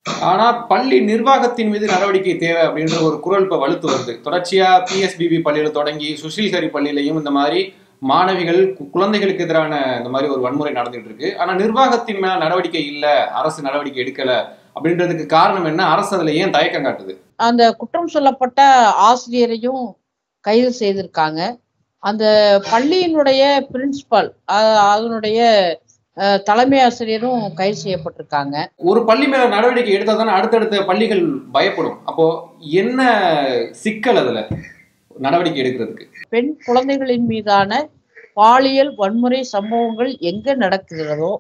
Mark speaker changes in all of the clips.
Speaker 1: ஆனா பள்ளி நிர்வாகத்தின் மீது நடவடிக்கை தேவை அப்படின்ற ஒரு குரல் இப்ப வலுத்து வருது தொடர்ச்சியா பிஎஸ்பிபி பள்ளியில தொடங்கி சுஷில்ஹரி பள்ளியிலையும் இந்த மாதிரி மாணவிகள் கு- குழந்தைகளுக்கு எதிரான இந்த மாதிரி ஒரு வன்முறை நடந்துட்டு இருக்கு ஆனா நிர்வாகத்தின் மேல நடவடிக்கை இல்ல அரசு நடவடிக்கை எடுக்கல அப்படின்றதுக்கு காரணம் என்ன அரசு அதுல ஏன் தயக்கம் காட்டுது
Speaker 2: அந்த குற்றம் சொல்லப்பட்ட ஆசிரியரையும் கைது செய்திருக்காங்க அந்த பள்ளியினுடைய பிரின்சிபல் அதனுடைய அஹ், தலைமை ஆசிரியரும் கைது செய்யப்பட்டிருக்காங்க
Speaker 1: ஒரு பள்ளி மேல நடவடிக்கை எடுத்தா தானே அடுத்தடுத்த பள்ளிகள் பயப்படும் அப்போ என்ன சிக்கல் அதுல நடவடிக்கை எடுக்கிறதுக்கு
Speaker 2: பெண் குழந்தைகளின் மீதான பாலியல் வன்முறை சம்பவங்கள் எங்க நடக்கிறதோ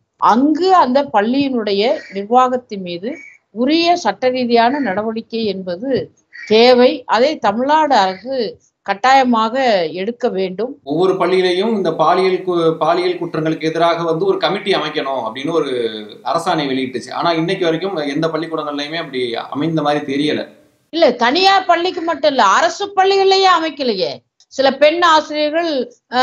Speaker 2: அங்கு அந்த பள்ளியினுடைய நிர்வாகத்தின் மீது உரிய சட்ட ரீதியான நடவடிக்கை என்பது தேவை அதை தமிழ்நாடு அரசு கட்டாயமாக எடுக்க வேண்டும்
Speaker 1: ஒவ்வொரு பள்ளியிலையும் இந்த பாலியல் கு- பாலியல் குற்றங்களுக்கு எதிராக வந்து ஒரு கமிட்டி அமைக்கணும் அப்படின்னு ஒரு அரசாணை வெளியிட்டுச்சு ஆனா இன்னைக்கு வரைக்கும் எந்த பள்ளிக்கூடங்கள்லயுமே அப்படி அமைந்த மாதிரி தெரியல
Speaker 2: இல்ல தனியார் பள்ளிக்கு மட்டும் இல்ல அரசு பள்ளிகள்லயே அமைக்கலையே சில பெண் ஆசிரியர்கள்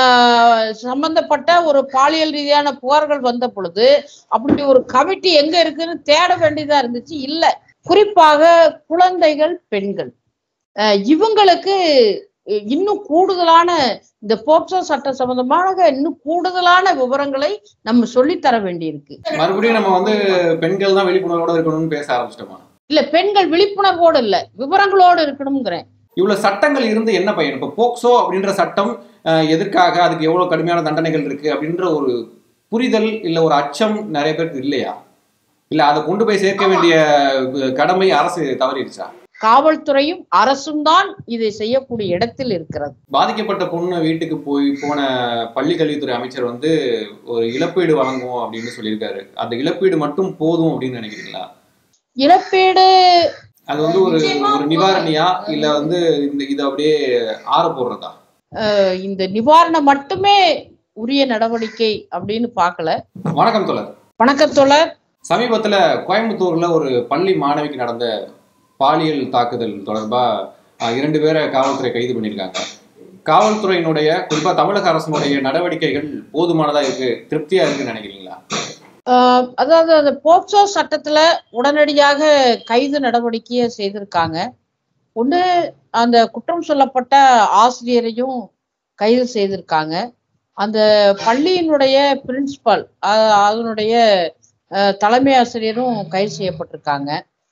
Speaker 2: ஆஹ், சம்பந்தப்பட்ட ஒரு பாலியல் ரீதியான புகார்கள் வந்த பொழுது அப்படி ஒரு கமிட்டி எங்க இருக்குன்னு தேட வேண்டியதா இருந்துச்சு இல்ல குறிப்பாக குழந்தைகள் பெண்கள் ஆஹ், இவங்களுக்கு இன்னும் கூடுதலான இந்த போக்சோ சட்ட சம்பந்தமாக இன்னும் கூடுதலான விவரங்களை நம்ம சொல்லித் தர வேண்டியிருக்கு
Speaker 1: மறுபடியும் நம்ம வந்து பெண்கள் தான் விழிப்புணர்வோட இருக்கணும்னு பேச ஆரம்பிச்சிட்டோமா
Speaker 2: இல்ல பெண்கள் விழிப்புணர்வோடு இல்ல விவரங்களோடு இருக்கணுங்கிறேன்
Speaker 1: இவ்வளவு சட்டங்கள் இருந்து என்ன பயன் இப்ப போக்சோ அப்படின்ற சட்டம் அஹ், எதற்காக அதுக்கு எவ்வளவு கடுமையான தண்டனைகள் இருக்கு அப்படின்ற ஒரு புரிதல் இல்ல ஒரு அச்சம் நிறைய பேருக்கு இல்லையா இல்ல அதை கொண்டு போய் சேர்க்க வேண்டிய அஹ், கடமை அரசு தவறிடுச்சா
Speaker 2: காவல்துறையும் அரசும் தான் இதை செய்யக்கூடிய இடத்தில் இருக்கிறது
Speaker 1: பாதிக்கப்பட்ட பொண்ணு வீட்டுக்கு போய் போன பள்ளி கல்வித்துறை அமைச்சர் வந்து ஒரு இழப்பீடு வழங்குவோம் அப்படின்னு சொல்லியிருக்காரு அந்த இழப்பீடு மட்டும் போதும் அப்படின்னு நினைக்கிறீங்களா
Speaker 2: இழப்பீடு
Speaker 1: அது வந்து ஒரு ஒரு நிவாரணியா இல்ல வந்து இந்த இது அப்படியே ஆற போடுறதா
Speaker 2: அஹ், இந்த நிவாரணம் மட்டுமே உரிய நடவடிக்கை அப்படின்னு பார்க்கல
Speaker 1: வணக்கம் தோழர்
Speaker 2: வணக்கம் தோழர்
Speaker 1: சமீபத்துல கோயம்புத்தூர்ல ஒரு பள்ளி மாணவிக்கு நடந்த பாலியல் தாக்குதல் தொடர்பா அஹ், இரண்டு பேரை காவல்துறை கைது பண்ணியிருக்காங்க காவல்துறையினுடைய குறிப்பா தமிழக அரசினுடைய நடவடிக்கைகள் போதுமானதா இருக்கு திருப்தியா இருக்குன்னு நினைக்கிறீங்களா
Speaker 2: அஹ், அதாவது அந்த போக்சோ சட்டத்துல உடனடியாக கைது நடவடிக்கையை செய்திருக்காங்க ஒண்ணு அந்த குற்றம் சொல்லப்பட்ட ஆசிரியரையும் கைது செய்திருக்காங்க அந்த பள்ளியினுடைய பிரின்சிபல் அதனுடைய அஹ், தலைமை ஆசிரியரும் கைது செய்யப்பட்டிருக்காங்க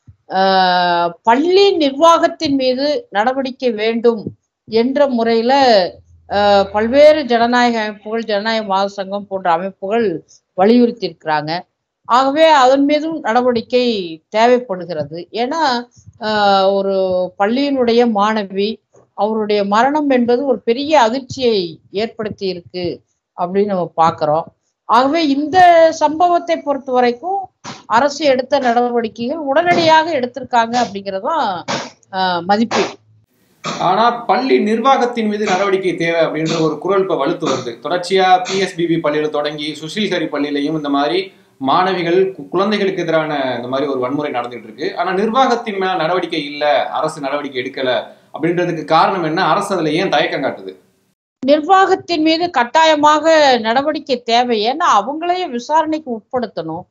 Speaker 2: அஹ், பள்ளி நிர்வாகத்தின் மீது நடவடிக்கை வேண்டும் என்ற முறையில அஹ், பல்வேறு ஜனநாயக அமைப்புகள் ஜனநாயக மாத சங்கம் போன்ற அமைப்புகள் வலியுறுத்தி இருக்கிறாங்க ஆகவே அதன் மீதும் நடவடிக்கை தேவைப்படுகிறது ஏன்னா ஆஹ், ஒரு பள்ளியினுடைய மாணவி அவருடைய மரணம் என்பது ஒரு பெரிய அதிர்ச்சியை ஏற்படுத்தி இருக்கு அப்படின்னு நம்ம பார்க்கிறோம் ஆகவே இந்த சம்பவத்தை பொறுத்த வரைக்கும் அரசு எடுத்த நடவடிக்கைகள் உடனடியாக எடுத்திருக்காங்க அப்படிங்கிறதான் ஆஹ், மதிப்பீடு
Speaker 1: ஆனா பள்ளி நிர்வாகத்தின் மீது நடவடிக்கை தேவை அப்படின்ற ஒரு குரல் இப்ப வலுத்து வருது தொடர்ச்சியா பிஎஸ்பிபி பள்ளியில தொடங்கி சுஷில்ஹரி பள்ளியிலையும் இந்த மாதிரி மாணவிகள் கு- குழந்தைகளுக்கு எதிரான இந்த மாதிரி ஒரு வன்முறை நடந்துட்டு இருக்கு ஆனா நிர்வாகத்தின் மேல நடவடிக்கை இல்ல அரசு நடவடிக்கை எடுக்கல அப்படின்றதுக்கு காரணம் என்ன அரசு அதுல ஏன் தயக்கம் காட்டுது
Speaker 2: நிர்வாகத்தின் மீது கட்டாயமாக நடவடிக்கை தேவை ஏன்னா அவங்களையும் விசாரணைக்கு உட்படுத்தணும்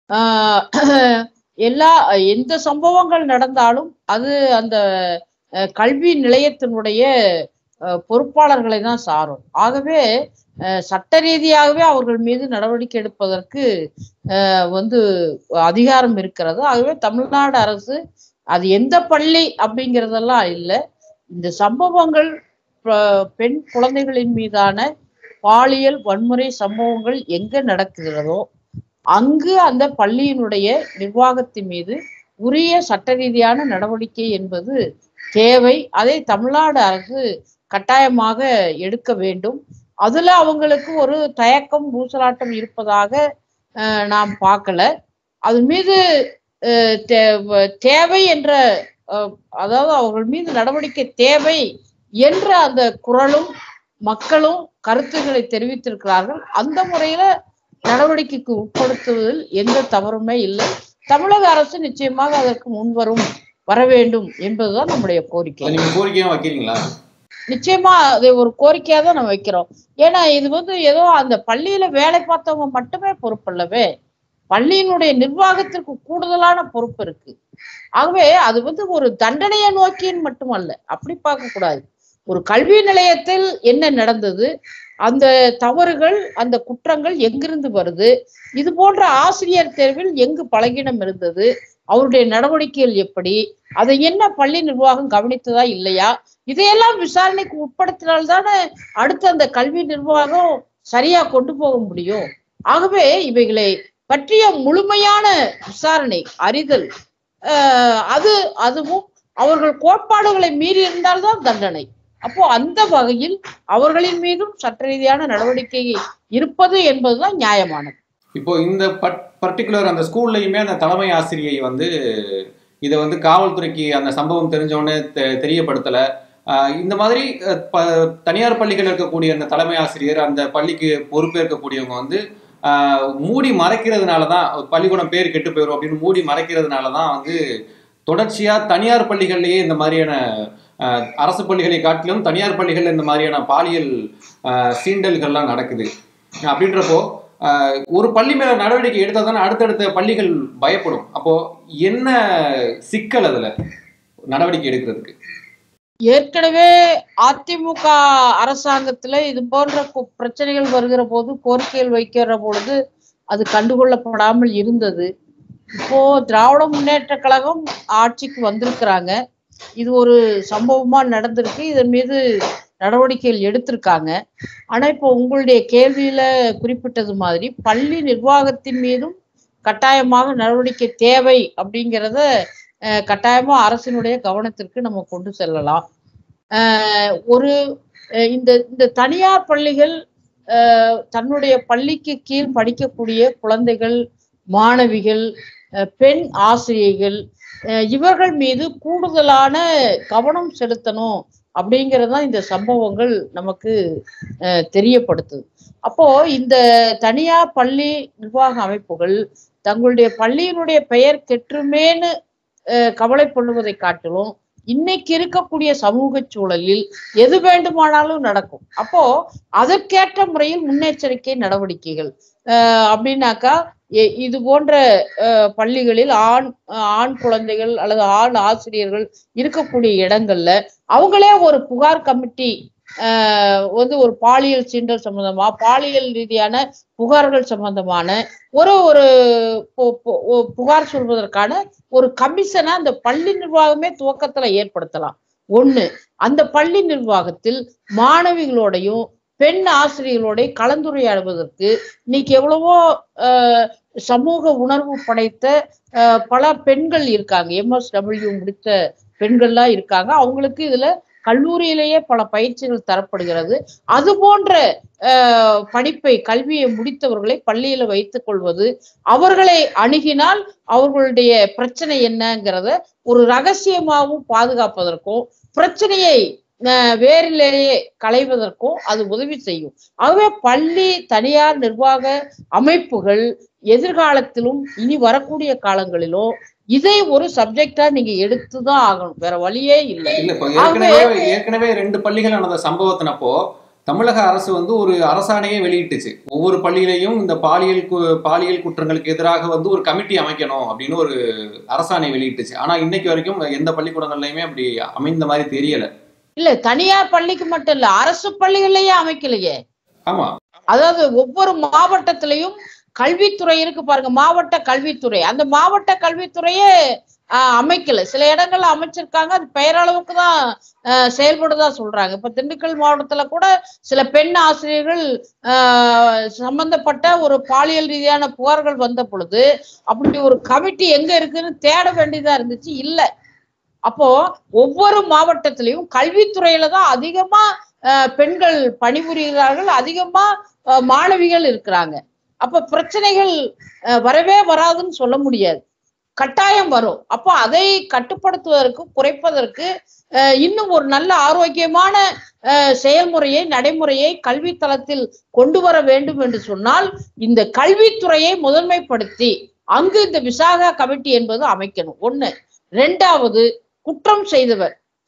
Speaker 2: ஆஹ் எல்லா எந்த சம்பவங்கள் நடந்தாலும் அது அந்த அஹ், கல்வி நிலையத்தினுடைய அஹ், பொறுப்பாளர்களை தான் சாரும் ஆகவே அஹ், சட்ட ரீதியாகவே அவர்கள் மீது நடவடிக்கை எடுப்பதற்கு அஹ், வந்து அதிகாரம் இருக்கிறது ஆகவே தமிழ்நாடு அரசு அது எந்த பள்ளி அப்படிங்கிறதெல்லாம் இல்லை இந்த சம்பவங்கள் ப- பெண் குழந்தைகளின் மீதான பாலியல் வன்முறை சம்பவங்கள் எங்க நடக்கிறதோ அங்கு அந்த பள்ளியினுடைய நிர்வாகத்தின் மீது உரிய சட்ட ரீதியான நடவடிக்கை என்பது தேவை அதை தமிழ்நாடு அரசு கட்டாயமாக எடுக்க வேண்டும் அதுல அவங்களுக்கு ஒரு தயக்கம் ஊசலாட்டம் இருப்பதாக அஹ், நாம் பார்க்கல அது மீது அஹ், தே- தேவை என்ற அஹ், அதாவது அவர்கள் மீது நடவடிக்கை தேவை என்ற அந்த குரலும் மக்களும் கருத்துக்களை தெரிவித்திருக்கிறார்கள் அந்த முறையில நடவடிக்கைக்கு உட்படுத்துவதில் எந்த தவறுமே இல்லை தமிழக அரசு நிச்சயமாக அதற்கு முன்வரும் வர வேண்டும் என்பதுதான் நம்முடைய கோரிக்கை
Speaker 1: அதை நீங்க கோரிக்கையும் வைக்கிறீங்களா
Speaker 2: நிச்சயமா அதை ஒரு கோரிக்கையா தான் நம்ம வைக்கிறோம் ஏன்னா இது வந்து ஏதோ அந்த பள்ளியில வேலை பார்த்தவங்க மட்டுமே பொறுப்பல்லவே பள்ளியினுடைய நிர்வாகத்திற்கு கூடுதலான பொறுப்பு இருக்கு ஆகவே அது வந்து ஒரு தண்டனையை நோக்கின்னு மட்டுமல்ல அப்படி பார்க்க கூடாது ஒரு கல்வி நிலையத்தில் என்ன நடந்தது அந்த தவறுகள் அந்த குற்றங்கள் எங்கிருந்து வருது இது போன்ற ஆசிரியர் தேர்வில் எங்கு பலகீனம் இருந்தது அவருடைய நடவடிக்கைகள் எப்படி அதை என்ன பள்ளி நிர்வாகம் கவனித்ததா இல்லையா இதையெல்லாம் விசாரணைக்கு உட்படுத்தினால்தானே அடுத்து அந்த கல்வி நிர்வாகம் சரியா கொண்டு போக முடியும் ஆகவே இவைகளை பற்றிய முழுமையான விசாரணை அறிதல் ஆஹ் அது அதுவும் அவர்கள் கோட்பாடுகளை மீறி இருந்தால்தான் தண்டனை அப்போ அந்த வகையில் அவர்களின் மீதும் சட்ட ரீதியான நடவடிக்கை இருப்பது என்பதுதான் நியாயமானது
Speaker 1: இப்போ இந்த பர்டிகுலர் அந்த ஸ்கூல்லையுமே அந்த தலைமை ஆசிரியை வந்து இதை வந்து காவல்துறைக்கு அந்த சம்பவம் தெரிஞ்சவொடனே தெ- தெரியப்படுத்தல ஆஹ் இந்த மாதிரி அஹ், ப- தனியார் பள்ளிகள் இருக்கக்கூடிய அந்த தலைமை ஆசிரியர் அந்த பள்ளிக்கு பொறுப்பேற்கக்கூடியவங்க வந்து ஆஹ், மூடி மறைக்கிறதுனால தான் பள்ளிக்கூடம் பேர் கெட்டு போயிடும் அப்படின்னு மூடி மறைக்கிறதுனால தான் வந்து தொடர்ச்சியா தனியார் பள்ளிகள்லயே இந்த மாதிரியான ஆஹ், அரசு பள்ளிகளை காட்டிலும் தனியார் பள்ளிகள்ல இந்த மாதிரியான பாலியல் ஆஹ், சீண்டல்கள்லாம் நடக்குது அப்படின்றப்போ ஆஹ், ஒரு பள்ளி மேல நடவடிக்கை எடுத்தா தானே அடுத்தடுத்த பள்ளிகள் பயப்படும் அப்போ என்ன சிக்கல் அதுல நடவடிக்கை எடுக்கிறதுக்கு
Speaker 2: ஏற்கனவே அதிமுக அரசாங்கத்துல இது போன்ற கு- பிரச்சனைகள் வருகிற போது கோரிக்கைகள் வைக்கிற பொழுது அது கண்டுகொள்ளப்படாமல் இருந்தது இப்போ திராவிட முன்னேற்ற கழகம் ஆட்சிக்கு வந்திருக்கிறாங்க இது ஒரு சம்பவமா நடந்திருக்கு இதன் மீது நடவடிக்கைகள் எடுத்திருக்காங்க ஆனா இப்போ உங்களுடைய கேள்வியில குறிப்பிட்டது மாதிரி பள்ளி நிர்வாகத்தின் மீதும் கட்டாயமாக நடவடிக்கை தேவை அப்படிங்கிறத அஹ், கட்டாயமா அரசினுடைய கவனத்திற்கு நம்ம கொண்டு செல்லலாம் அஹ், ஒரு அஹ், இந்த இந்த தனியார் பள்ளிகள் அஹ், தன்னுடைய பள்ளிக்கு கீழ் படிக்கக்கூடிய குழந்தைகள் மாணவிகள் அஹ், பெண் ஆசிரியைகள் அஹ், இவர்கள் மீது கூடுதலான கவனம் செலுத்தணும் அப்படிங்கிறது தான் இந்த சம்பவங்கள் நமக்கு அஹ், தெரியப்படுத்துது அப்போ இந்த தனியார் பள்ளி நிர்வாக அமைப்புகள் தங்களுடைய பள்ளியினுடைய பெயர் கெட்டுமேன்னு அஹ், கவலைப்படுவதை காட்டிலும் இன்னைக்கு இருக்கக்கூடிய சமூக சூழலில் எது வேண்டுமானாலும் நடக்கும் அப்போ அதற்கேற்ற முறையில் முன்னெச்சரிக்கை நடவடிக்கைகள் அஹ், அப்படின்னாக்கா எ- இது போன்ற அஹ், பள்ளிகளில் ஆண் அஹ், ஆண் குழந்தைகள் அல்லது ஆண் ஆசிரியர்கள் இருக்கக்கூடிய இடங்கள்ல அவங்களே ஒரு புகார் கமிட்டி ஆஹ் வந்து ஒரு பாலியல் சீண்டல் சம்பந்தமா பாலியல் ரீதியான புகார்கள் சம்பந்தமான ஒரு ஒரு பு- பு- ஒ- புகார் சொல்வதற்கான ஒரு கமிஷனை அந்த பள்ளி நிர்வாகமே துவக்கத்துல ஏற்படுத்தலாம் ஒண்ணு அந்த பள்ளி நிர்வாகத்தில் மாணவிகளோடையும் பெண் ஆசிரியர்களோடையும் கலந்துரையாடுவதற்கு இன்னைக்கு எவ்வளவோ ஆஹ் சமூக உணர்வு படைத்த ஆஹ் பல பெண்கள் இருக்காங்க எம்எஸ்டபிள்யூ முடித்த பெண்கள்லாம் இருக்காங்க அவங்களுக்கு இதுல கல்லூரியிலேயே பல பயிற்சிகள் தரப்படுகிறது அது போன்ற ஆஹ், படிப்பை கல்வியை முடித்தவர்களை பள்ளியில வைத்துக் கொள்வது அவர்களை அணுகினால் அவர்களுடைய பிரச்சனை என்னங்கிறத ஒரு ரகசியமாகவும் பாதுகாப்பதற்கும் பிரச்சனையை ஆஹ், வேரிலேயே களைவதற்கும் அது உதவி செய்யும் ஆகவே பள்ளி தனியார் நிர்வாக அமைப்புகள் எதிர்காலத்திலும் இனி வரக்கூடிய காலங்களிலும் இதை ஒரு சப்ஜெக்டா நீங்க எடுத்துதான் ஆகணும் வேற வழியே இல்லை
Speaker 1: இல்ல இப்போ ஏற்கனவே ஏற்கனவே ரெண்டு பள்ளிகள் நடந்த சம்பவத்தினப்போ தமிழக அரசு வந்து ஒரு அரசாணையை வெளியிட்டுச்சு ஒவ்வொரு பள்ளியிலையும் இந்த பாலியல் கு- பாலியல் குற்றங்களுக்கு எதிராக வந்து ஒரு கமிட்டி அமைக்கணும் அப்படின்னு ஒரு அரசாணை வெளியிட்டுச்சு ஆனா இன்னைக்கு வரைக்கும் எந்த பள்ளிக்கூடங்கள்லயுமே அப்படி அமைந்த மாதிரி தெரியல
Speaker 2: இல்ல தனியார் பள்ளிக்கு மட்டும் இல்ல அரசு பள்ளிகள்லயே அமைக்கலையே
Speaker 1: ஆமா
Speaker 2: அதாவது ஒவ்வொரு மாவட்டத்திலையும் கல்வித்துறை இருக்கு பாருங்க மாவட்ட கல்வித்துறை அந்த மாவட்ட கல்வித்துறையே ஆஹ், அமைக்கல சில இடங்கள்ல அமைச்சிருக்காங்க அது பெயரளவுக்கு தான் ஆஹ், செயல்படுதா சொல்றாங்க இப்ப திண்டுக்கல் மாவட்டத்துல கூட சில பெண் ஆசிரியர்கள் ஆஹ், சம்பந்தப்பட்ட ஒரு பாலியல் ரீதியான புகார்கள் வந்த பொழுது அப்படி ஒரு கமிட்டி எங்க இருக்குன்னு தேட வேண்டியதா இருந்துச்சு இல்ல அப்போ ஒவ்வொரு மாவட்டத்திலையும் கல்வித்துறையில தான் அதிகமா ஆஹ், பெண்கள் பணிபுரிகிறார்கள் அதிகமா ஆஹ், மாணவிகள் இருக்கிறாங்க அப்ப பிரச்சனைகள் ஆஹ், வரவே வராதுன்னு சொல்ல முடியாது கட்டாயம் வரும் அப்போ அதை கட்டுப்படுத்துவதற்கு குறைப்பதற்கு ஆஹ், இன்னும் ஒரு நல்ல ஆரோக்கியமான ஆஹ், செயல்முறையை நடைமுறையை கல்வி தளத்தில் கொண்டு வர வேண்டும் என்று சொன்னால் இந்த கல்வித்துறையை முதன்மைப்படுத்தி அங்கு இந்த விசாகா கமிட்டி என்பது அமைக்கணும் ஒண்ணு ரெண்டாவது குற்றம் செய்தவர்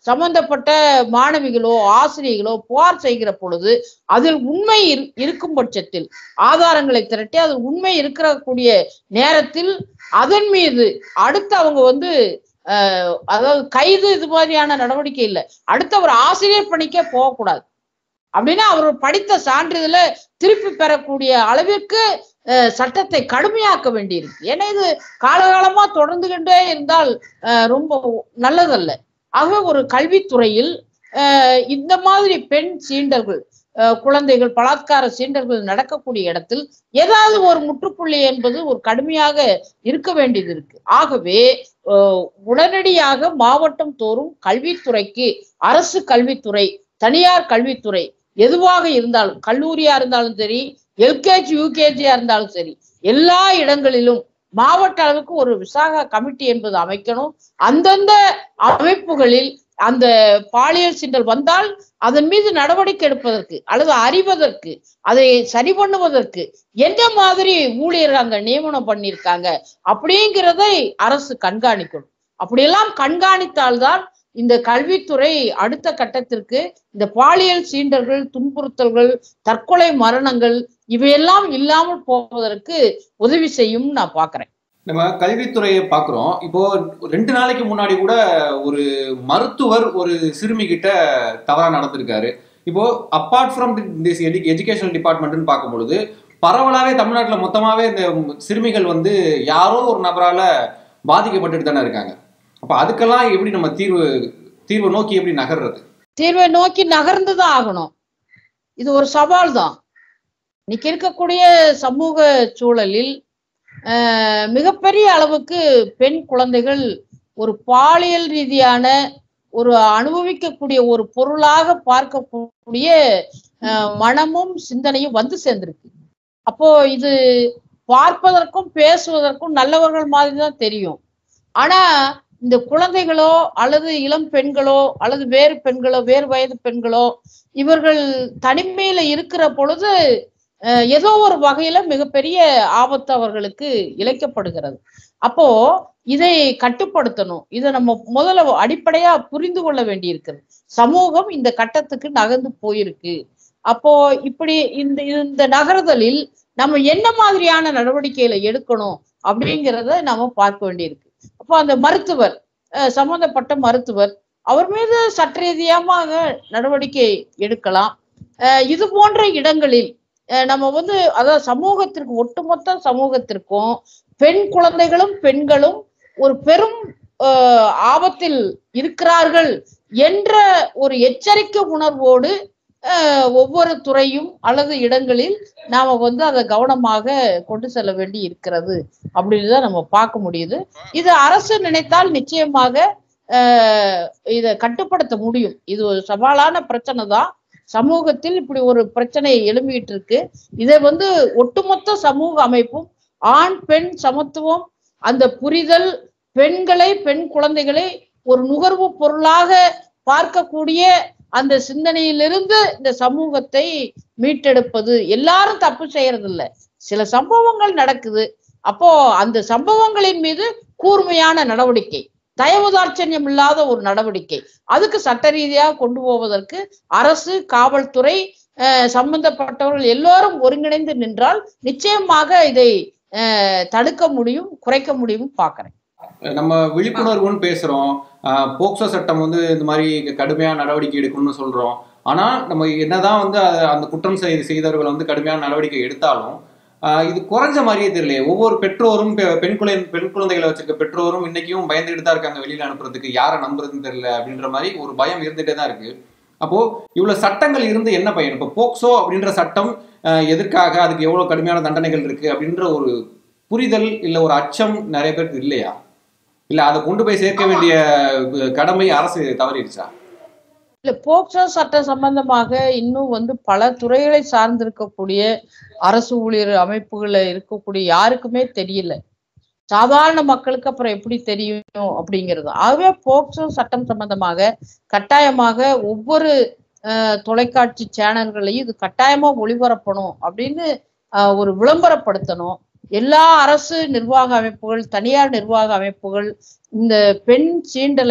Speaker 2: சம்பந்தப்பட்ட மாணவிகளோ ஆசிரியர்களோ புகார் செய்கிற பொழுது அதில் உண்மை இரு- இருக்கும் பட்சத்தில் ஆதாரங்களை திரட்டி அதில் உண்மை இருக்கக்கூடிய நேரத்தில் அதன் மீது அடுத்து அவங்க வந்து அஹ், அதாவது கைது இது மாதிரியான நடவடிக்கை இல்லை அடுத்து அவர் ஆசிரியர் பணிக்கே போகக்கூடாது அப்படின்னா அவர் படித்த சான்றிதழை திருப்பி பெறக்கூடிய அளவிற்கு அஹ், சட்டத்தை கடுமையாக்க வேண்டியிருக்கு ஏன்னா இது காலகாலமா தொடர்ந்துகிட்டே இருந்தால் அஹ், ரொம்ப நல்லதல்ல ஆகவே ஒரு கல்வித்துறையில் அஹ், இந்த மாதிரி பெண் சீண்டல்கள் அஹ், குழந்தைகள் பலாத்கார சீண்டல்கள் நடக்கக்கூடிய இடத்தில் ஏதாவது ஒரு முற்றுப்புள்ளி என்பது ஒரு கடுமையாக இருக்க வேண்டியது இருக்கு ஆகவே அஹ், உடனடியாக மாவட்டம் தோறும் கல்வித்துறைக்கு அரசு கல்வித்துறை தனியார் கல்வித்துறை எதுவாக இருந்தாலும் கல்லூரியா இருந்தாலும் சரி எல்கேஜி யூகேஜியா இருந்தாலும் சரி எல்லா இடங்களிலும் மாவட்ட அளவுக்கு ஒரு விசாகா கமிட்டி என்பது அமைக்கணும் அந்தந்த அமைப்புகளில் அந்த பாலியல் சிண்டல் வந்தால் அதன் மீது நடவடிக்கை எடுப்பதற்கு அல்லது அறிவதற்கு அதை சரி பண்ணுவதற்கு எந்த மாதிரி ஊழியர் அங்க நியமனம் பண்ணியிருக்காங்க அப்படிங்கிறதை அரசு கண்காணிக்கணும் அப்படியெல்லாம் கண்காணித்தால்தான் இந்த கல்வித்துறை அடுத்த கட்டத்திற்கு இந்த பாலியல் சீண்டல்கள் துன்புறுத்தல்கள் தற்கொலை மரணங்கள் இவையெல்லாம் இல்லாமல் போவதற்கு உதவி செய்யும் நான் பாக்குறேன்
Speaker 1: நம்ம கல்வித்துறையை பார்க்குறோம் இப்போ ரெண்டு நாளைக்கு முன்னாடி கூட ஒரு மருத்துவர் ஒரு சிறுமி கிட்ட தவறா நடந்திருக்காரு இப்போ அப்பார்ட் ஃப்ரம் திஸ் எஜுகேஷனல் டிபார்ட்மெண்ட்னு பார்க்கும் பொழுது பரவலாவே தமிழ்நாட்டுல மொத்தமாவே இந்த சிறுமிகள் வந்து யாரோ ஒரு நபரால பாதிக்கப்பட்டுட்டு தானே இருக்காங்க அப்ப அதுக்கெல்லாம் எப்படி நம்ம தீர்வு தீர்வை நோக்கி எப்படி நகர்றது
Speaker 2: தீர்வை நோக்கி நகர்ந்துதான் ஆகணும் இது ஒரு சவால் தான் இன்னைக்கு இருக்கக்கூடிய சமூக சூழலில் ஆஹ், மிகப்பெரிய அளவுக்கு பெண் குழந்தைகள் ஒரு பாலியல் ரீதியான ஒரு அனுபவிக்கக்கூடிய ஒரு பொருளாக பார்க்கக்கூடிய ஆஹ், மனமும் சிந்தனையும் வந்து சேர்ந்திருக்கு அப்போ இது பார்ப்பதற்கும் பேசுவதற்கும் நல்லவர்கள் மாதிரி தான் தெரியும் ஆனா இந்த குழந்தைகளோ அல்லது இளம் பெண்களோ அல்லது வேறு பெண்களோ வேறு வயது பெண்களோ இவர்கள் தனிமையில இருக்கிற பொழுது அஹ், ஏதோ ஒரு வகையில மிகப்பெரிய ஆபத்து அவர்களுக்கு இழைக்கப்படுகிறது அப்போ இதை கட்டுப்படுத்தணும் இதை நம்ம முதல்ல அடிப்படையா புரிந்து கொள்ள வேண்டியிருக்கிறது சமூகம் இந்த கட்டத்துக்கு நகர்ந்து போயிருக்கு அப்போ இப்படி இந்த இந்த நகர்தலில் நம்ம என்ன மாதிரியான நடவடிக்கைகளை எடுக்கணும் அப்படிங்கிறத நம்ம பார்க்க வேண்டியிருக்கு அப்போ அந்த மருத்துவர் அஹ், சம்பந்தப்பட்ட மருத்துவர் அவர் மீது சட்ட ரீதியாக நடவடிக்கை எடுக்கலாம் அஹ், இது போன்ற இடங்களில் அஹ், நம்ம வந்து அதாவது சமூகத்திற்கு ஒட்டுமொத்த சமூகத்திற்கும் பெண் குழந்தைகளும் பெண்களும் ஒரு பெரும் அஹ், ஆபத்தில் இருக்கிறார்கள் என்ற ஒரு எச்சரிக்கை உணர்வோடு அஹ், ஒவ்வொரு துறையும் அல்லது இடங்களில் நாம வந்து அதை கவனமாக கொண்டு செல்ல வேண்டி இருக்கிறது அப்படின்னு தான் நம்ம பார்க்க முடியுது இது அரசு நினைத்தால் நிச்சயமாக அஹ், இதை கட்டுப்படுத்த முடியும் இது ஒரு சவாலான பிரச்சனை தான் சமூகத்தில் இப்படி ஒரு பிரச்சனை எழும்பிட்டு இருக்கு இதை வந்து ஒட்டுமொத்த சமூக அமைப்பும் ஆண் பெண் சமத்துவம் அந்த புரிதல் பெண்களை பெண் குழந்தைகளை ஒரு நுகர்வு பொருளாக பார்க்கக்கூடிய அந்த சிந்தனையிலிருந்து இந்த சமூகத்தை மீட்டெடுப்பது எல்லாரும் தப்பு செய்யறது இல்ல சில சம்பவங்கள் நடக்குது அப்போ அந்த சம்பவங்களின் மீது கூர்மையான நடவடிக்கை தயவுதாட்சண்யம் இல்லாத ஒரு நடவடிக்கை அதுக்கு சட்ட ரீதியாக கொண்டு போவதற்கு அரசு காவல்துறை அஹ், சம்பந்தப்பட்டவர்கள் எல்லோரும் ஒருங்கிணைந்து நின்றால் நிச்சயமாக இதை அஹ், தடுக்க முடியும் குறைக்க முடியும் பார்க்கிறேன்
Speaker 1: நம்ம விழிப்புணர்வுன்னு பேசுறோம் ஆஹ் போக்சோ சட்டம் வந்து இந்த மாதிரி கடுமையான நடவடிக்கை எடுக்கணும்னு சொல்றோம் ஆனா நம்ம என்னதான் வந்து அ- அந்த குற்றம் செய்- செய்தவர்கள் வந்து கடுமையான நடவடிக்கை எடுத்தாலும் ஆஹ் இது குறைஞ்ச மாதிரியே தெரியலையே ஒவ்வொரு பெற்றோரும் பெ- பெண் குழந்தை பெண் குழந்தைகளை வச்சிருக்க பெற்றோரும் இன்னைக்கும் பயந்துகிட்டு தான் இருக்காங்க வெளியில அனுப்புறதுக்கு யாரை நம்புறதுன்னு தெரியல அப்படின்ற மாதிரி ஒரு பயம் இருந்துட்டே தான் இருக்கு அப்போ இவ்வளவு சட்டங்கள் இருந்து என்ன பயன் இப்போ போக்சோ அப்படின்ற சட்டம் ஆஹ் எதற்காக அதுக்கு எவ்வளவு கடுமையான தண்டனைகள் இருக்கு அப்படின்ற ஒரு புரிதல் இல்ல ஒரு அச்சம் நிறைய பேருக்கு இல்லையா இல்ல அதை கொண்டு போய் சேர்க்க வேண்டிய அஹ், கடமை அரசு தவறிடுச்சா
Speaker 2: இல்ல போக்சோ சட்டம் சம்பந்தமாக இன்னும் வந்து பல துறைகளை சார்ந்திருக்கக்கூடிய அரசு ஊழியர் அமைப்புகள்ல இருக்கக்கூடிய யாருக்குமே தெரியல சாதாரண மக்களுக்கு அப்புறம் எப்படி தெரியும் அப்படிங்கிறது ஆகவே போக்சோ சட்டம் சம்பந்தமாக கட்டாயமாக ஒவ்வொரு அஹ், தொலைக்காட்சி சேனல்களையும் இது கட்டாயமா ஒளிபரப்பணும் அப்படின்னு அஹ், ஒரு விளம்பரப்படுத்தணும் எல்லா அரசு நிர்வாக அமைப்புகள் தனியார் நிர்வாக அமைப்புகள் இந்த பெண் சீண்டலை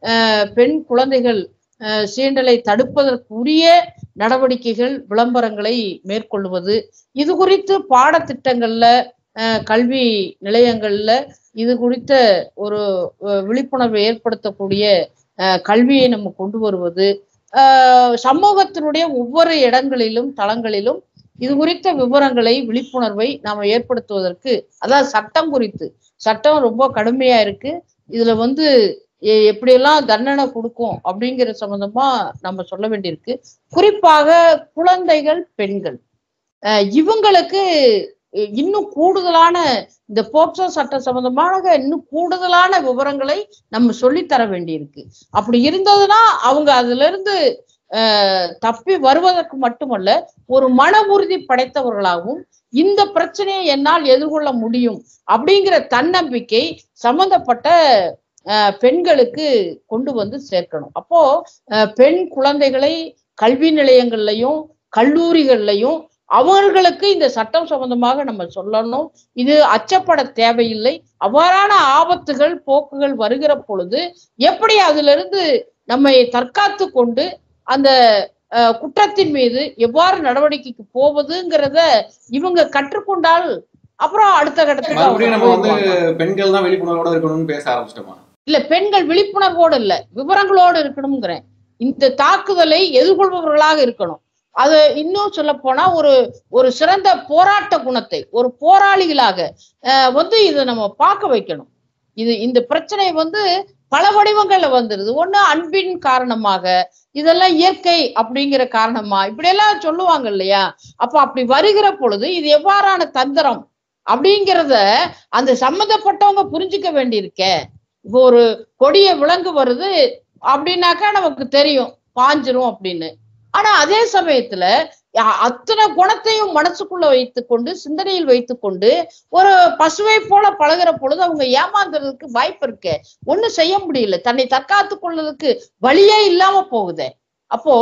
Speaker 2: அஹ், பெண் குழந்தைகள் அஹ், சீண்டலை தடுப்பதற்குரிய நடவடிக்கைகள் விளம்பரங்களை மேற்கொள்வது இது குறித்து பாடத்திட்டங்கள்ல அஹ், கல்வி நிலையங்கள்ல இது குறித்த ஒரு அஹ், விழிப்புணர்வை ஏற்படுத்தக்கூடிய அஹ், கல்வியை நம்ம கொண்டு வருவது அஹ், சமூகத்தினுடைய ஒவ்வொரு இடங்களிலும் தளங்களிலும் இது குறித்த விவரங்களை விழிப்புணர்வை நாம ஏற்படுத்துவதற்கு அதாவது சட்டம் குறித்து சட்டம் ரொம்ப கடுமையா இருக்கு இதுல வந்து எ- எப்படியெல்லாம் தண்டனை கொடுக்கும் அப்படிங்கிற சம்பந்தமா நம்ம சொல்ல வேண்டியிருக்கு குறிப்பாக குழந்தைகள் பெண்கள் அஹ் இவங்களுக்கு இ- இன்னும் கூடுதலான இந்த போக்சோ சட்டம் சம்பந்தமான இன்னும் கூடுதலான விவரங்களை நம்ம சொல்லித் தர வேண்டியிருக்கு அப்படி இருந்ததுன்னா அவங்க அதுல இருந்து அஹ், தப்பி வருவதற்கு மட்டுமல்ல ஒரு மன உறுதி படைத்தவர்களாகவும் இந்த பிரச்சனையை என்னால் எதிர்கொள்ள முடியும் அப்படிங்கிற தன்னம்பிக்கை சம்பந்தப்பட்ட அஹ், பெண்களுக்கு கொண்டு வந்து சேர்க்கணும் அப்போ அஹ், பெண் குழந்தைகளை கல்வி நிலையங்கள்லையும் கல்லூரிகள்லையும் அவர்களுக்கு இந்த சட்டம் சம்பந்தமாக நம்ம சொல்லணும் இது அச்சப்பட தேவையில்லை அவ்வாறான ஆபத்துகள் போக்குகள் வருகிற பொழுது எப்படி அதிலிருந்து நம்மை தற்காத்து கொண்டு அந்த அஹ், குற்றத்தின் மீது எவ்வாறு நடவடிக்கைக்கு போவதுங்கிறத இவங்க கற்றுக்கொண்டால் அப்புறம் அடுத்த கட்டத்துக்கு அவங்க
Speaker 1: மறுபடியும் நம்ம வந்து
Speaker 2: போயிடுவாங்க.
Speaker 1: பெண்கள் தான் விழிப்புணர்வோட இருக்கணும்னு பேச ஆரம்பிச்சிட்டோமா
Speaker 2: இல்ல பெண்கள் விழிப்புணர்வோடு இல்ல விவரங்களோடு இருக்கணுங்கிறேன் இந்த தாக்குதலை எதிர்கொள்பவர்களாக இருக்கணும் அது இன்னும் சொல்ல போனா ஒரு ஒரு சிறந்த போராட்ட குணத்தை ஒரு போராளிகளாக அஹ், வந்து இதை நம்ம பார்க்க வைக்கணும் இது இந்த பிரச்சனை வந்து பல வடிவங்கள்ல வந்துருது ஒண்ணு அன்பின் காரணமாக இதெல்லாம் இயற்கை அப்படிங்கிற காரணமா இப்படியெல்லாம் சொல்லுவாங்க இல்லையா அப்ப அப்படி வருகிற பொழுது இது எவ்வாறான தந்திரம் அப்படிங்கிறத அந்த சம்மந்தப்பட்டவங்க புரிஞ்சுக்க வேண்டியிருக்கே இப்போ ஒரு கொடிய விலங்கு வருது அப்படின்னாக்கா நமக்கு தெரியும் பாஞ்சிரும் அப்படின்னு ஆனா அதே சமயத்துல அ- அத்தனை குணத்தையும் மனசுக்குள்ள வைத்துக்கொண்டு சிந்தனையில் வைத்துக்கொண்டு ஒரு பசுவை போல பழகுற பொழுது அவங்க ஏமாந்துறதுக்கு வாய்ப்பு இருக்கு ஒண்ணும் செய்ய முடியல தன்னை தற்காத்து கொள்வதற்கு வழியே இல்லாம போகுதே அப்போ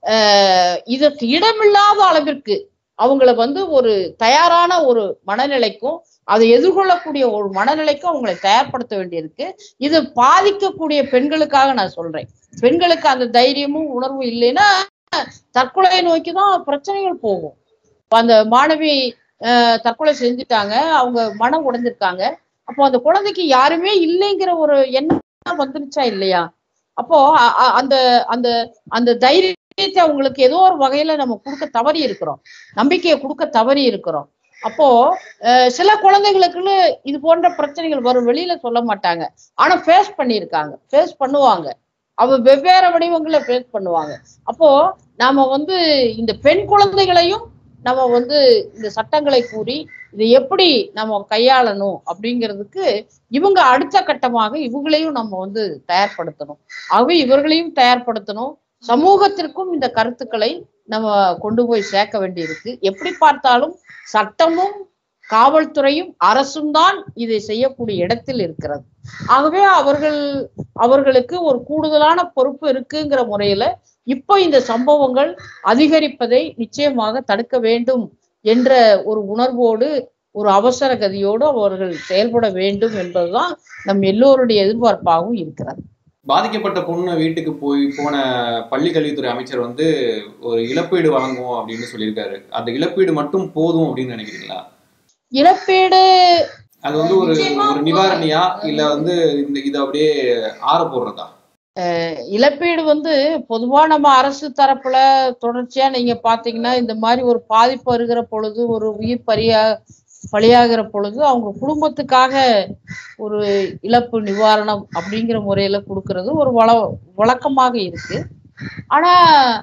Speaker 2: அஹ் இதற்கு இடமில்லாத அளவிற்கு அவங்கள வந்து ஒரு தயாரான ஒரு மனநிலைக்கும் அதை எதிர்கொள்ளக்கூடிய ஒரு மனநிலைக்கும் அவங்களை தயார்படுத்த வேண்டியிருக்கு இது பாதிக்கக்கூடிய பெண்களுக்காக நான் சொல்றேன் பெண்களுக்கு அந்த தைரியமும் உணர்வும் இல்லைன்னா தற்கொலையை நோக்கி தான் பிரச்சனைகள் போகும் இப்ப அந்த மாணவி அஹ், தற்கொலை செஞ்சுட்டாங்க அவங்க மனம் உடைஞ்சிருக்காங்க அப்போ அந்த குழந்தைக்கு யாருமே இல்லைங்கிற ஒரு எண்ணம் வந்துருச்சா இல்லையா அப்போ அ- அ- அந்த அந்த அந்த தைரியத்தை அவங்களுக்கு ஏதோ ஒரு வகையில நம்ம கொடுக்க தவறி இருக்கிறோம் நம்பிக்கையை கொடுக்க தவறி இருக்கிறோம் அப்போ அஹ், சில குழந்தைகளுக்குன்னு இது போன்ற பிரச்சனைகள் வரும் வெளியில சொல்ல மாட்டாங்க ஆனா ஃபேஸ் பண்ணியிருக்காங்க ஃபேஸ் பண்ணுவாங்க அவ வெவ்வேறு வடிவங்கள்ல ஃபேஸ் பண்ணுவாங்க அப்போ நாம வந்து இந்த பெண் குழந்தைகளையும் நம்ம வந்து இந்த சட்டங்களை கூறி இதை எப்படி நம்ம கையாளணும் அப்படிங்கிறதுக்கு இவங்க அடுத்த கட்டமாக இவங்களையும் நம்ம வந்து தயார்படுத்தணும் ஆகவே இவர்களையும் தயார்படுத்தணும் சமூகத்திற்கும் இந்த கருத்துக்களை நம்ம கொண்டு போய் சேர்க்க வேண்டியிருக்கு எப்படி பார்த்தாலும் சட்டமும் காவல்துறையும் அரசும் தான் இதை செய்யக்கூடிய இடத்தில் இருக்கிறது ஆகவே அவர்கள் அவர்களுக்கு ஒரு கூடுதலான பொறுப்பு இருக்குங்கிற முறையில இப்போ இந்த சம்பவங்கள் அதிகரிப்பதை நிச்சயமாக தடுக்க வேண்டும் என்ற ஒரு உணர்வோடு ஒரு அவசர கதியோடு அவர்கள் செயல்பட வேண்டும் என்பதுதான் நம் எல்லோருடைய எதிர்பார்ப்பாகவும் இருக்கிறது
Speaker 1: பாதிக்கப்பட்ட பொண்ணு வீட்டுக்கு போய் போன பள்ளி கல்வித்துறை அமைச்சர் வந்து ஒரு இழப்பீடு வழங்குவோம் அப்படின்னு சொல்லியிருக்காரு அந்த இழப்பீடு மட்டும் போதும் அப்படின்னு நினைக்கிறீங்களா
Speaker 2: இழப்பீடு
Speaker 1: அது வந்து ஒரு
Speaker 2: நிச்சயமா
Speaker 1: ஒரு நிவாரணியா இல்ல வந்து இந்த இது அப்படியே ஆற போடுறதா
Speaker 2: இழப்பீடு வந்து பொதுவா நம்ம அரசு தரப்புல தொடர்ச்சியா நீங்க பாத்தீங்கன்னா இந்த மாதிரி ஒரு பாதிப்பு வருகிற பொழுது ஒரு உயிர் பறியா பலியாகிற பொழுது அவங்க குடும்பத்துக்காக ஒரு இழப்பு நிவாரணம் அப்படிங்கிற முறையில கொடுக்கறது ஒரு வள வழக்கமாக இருக்கு ஆனா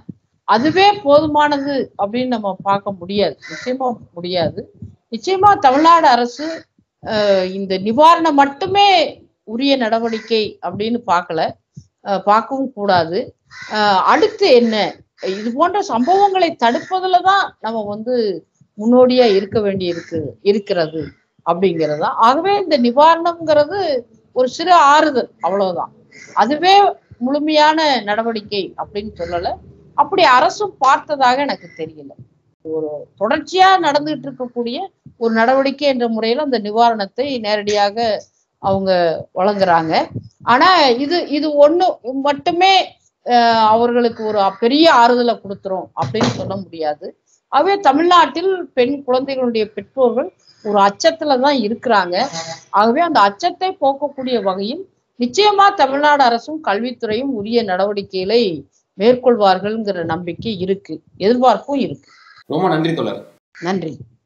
Speaker 2: அதுவே போதுமானது அப்படின்னு நம்ம பார்க்க முடியாது நிச்சயமா முடியாது நிச்சயமா தமிழ்நாடு அரசு அஹ், இந்த நிவாரணம் மட்டுமே உரிய நடவடிக்கை அப்படின்னு பார்க்கல அஹ், பார்க்கவும் கூடாது அஹ், அடுத்து என்ன இது போன்ற சம்பவங்களை தடுப்பதுல தான் நம்ம வந்து முன்னோடியா இருக்க வேண்டி இருக்கு இருக்கிறது அப்படிங்கிறது தான் ஆகவே இந்த நிவாரணம்ங்கிறது ஒரு சிறு ஆறுதல் அவ்வளவுதான் அதுவே முழுமையான நடவடிக்கை அப்படின்னு சொல்லல அப்படி அரசும் பார்த்ததாக எனக்கு தெரியல ஒரு தொடர்ச்சியா நடந்துகிட்டு இருக்கக்கூடிய ஒரு நடவடிக்கை என்ற முறையில அந்த நிவாரணத்தை நேரடியாக அவங்க வழங்குறாங்க ஆனா இது இது ஒண்ணு மட்டுமே அஹ், அவர்களுக்கு ஒரு பெரிய ஆறுதலை கொடுத்துரும் அப்படின்னு சொல்ல முடியாது ஆகவே தமிழ்நாட்டில் பெண் குழந்தைகளுடைய பெற்றோர்கள் ஒரு அச்சத்துல தான் இருக்கிறாங்க ஆகவே அந்த அச்சத்தை போக்கக்கூடிய வகையில் நிச்சயமா தமிழ்நாடு அரசும் கல்வித்துறையும் உரிய நடவடிக்கைகளை மேற்கொள்வார்கள்ங்கிற நம்பிக்கை இருக்கு எதிர்பார்ப்பும் இருக்கு
Speaker 1: ரொம்ப நன்றி தொடர்
Speaker 2: நன்றி